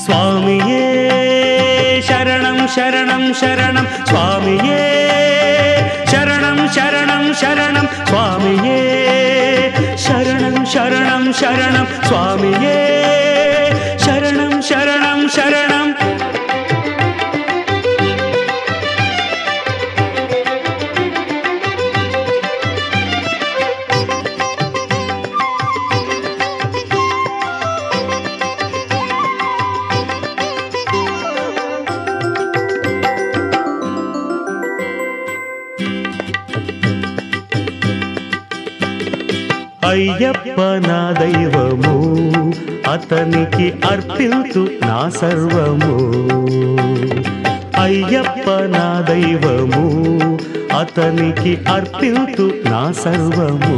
స్వామియే శరణం శరణం శరణం స్వామియే శరణం శరణం శరణం స్వామియే శరణం శరణం శరణం స్వామియే శరణం శరణం శరణం అయ్యప్ప నా దైవము అతనికి అర్పిల్తు నా సర్వము అయ్యప్ప నా దైవము అతనికి అర్పిల్తు నా సర్వము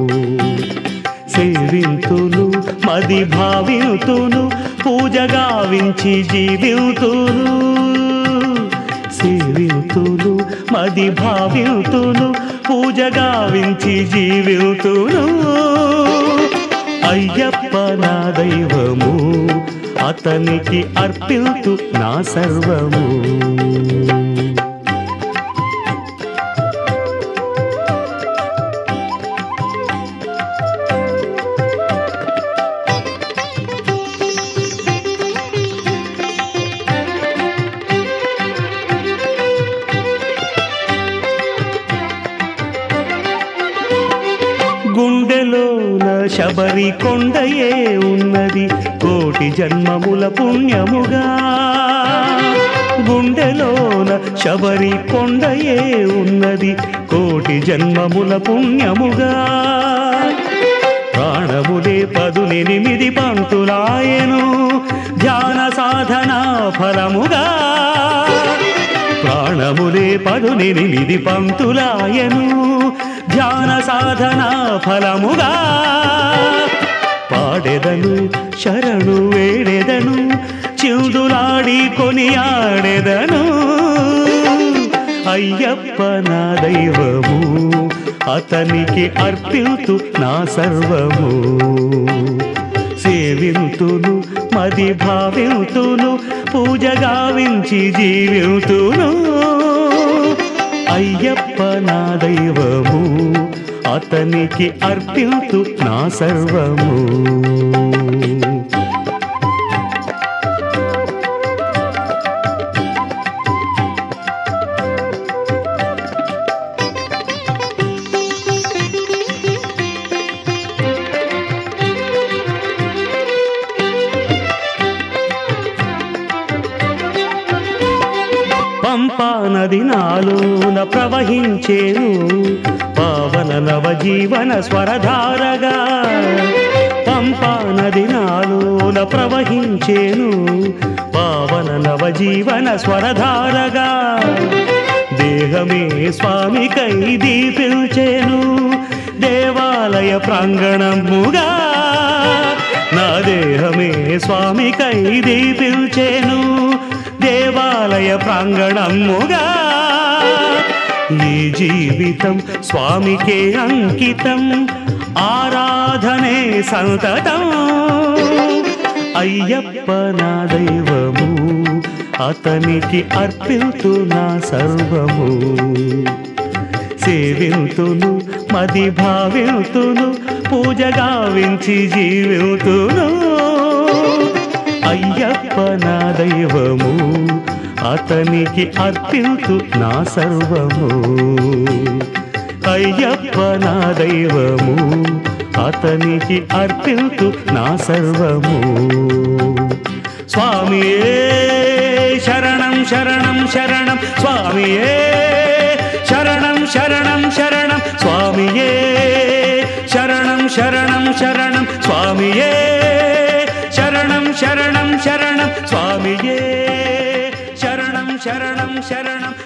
సేవింతును మది భావితును పూజ గావించి జీవితును సేవితును మది భావితును పూజ గావించి జీవితును అయ్యప్ప నా దైవము అతనికి అర్పిల్తు నా సర్వము గుండెలోన శబరి కొండయే ఉన్నది కోటి జన్మముల పుణ్యముగా గుండెలోన శబరి కొండయే ఉన్నది కోటి జన్మముల పుణ్యముగా ప్రాణములే పదునెనిమిది పంతులాయను ధ్యాన సాధన ఫలముగా ప్రాణములే పదునెనిమిది పంతులాయను ధ్యాన సాధన ఫలముగా పాడెదను శరణు వేడెదను చివుదులాడి కొనియాడెదను అయ్యప్ప నా దైవము అతనికి అర్పిల్తు నా సర్వము సేవింతును మది భావితును పూజ గావించి జీవితును అయ్యప్ప నా దైవము అతనికి అర్పిల్తు నా సర్వము పంపా నది నాలోన ప్రవహించేను పావన నవజీవన స్వరధారగా పంపా నది నాలోన ప్రవహించేను పావన నవజీవన స్వరధారగా దేహమే స్వామికై దీపించేను దేవాలయ ప్రాంగణముగా నా దేహమే స్వామికై దీపించేను దేవాలయ ప్రాంగణముగా ఈ జీవితం స్వామికే అంకితం ఆరాధనే సంతతం అయ్యప్ప నా దైవము అతనికి అర్పిల్తు నా సర్వము సేవింతును మది భావితును పూజ గావించి జీవితును అయ్యప్ప నా దైవము అతనికి అర్పిల్తు నా సర్వము అయ్యప్ప నా దైవము అతనికి అర్పిల్తు నా సర్వము స్వామియే శరణం శరణం శరణం స్వామియే శరణం శరణం శరణం స్వామియే శరణం శరణం శరణం స్వామియే శరణం శరణం శరణం స్వామియే శరణం శరణం శరణం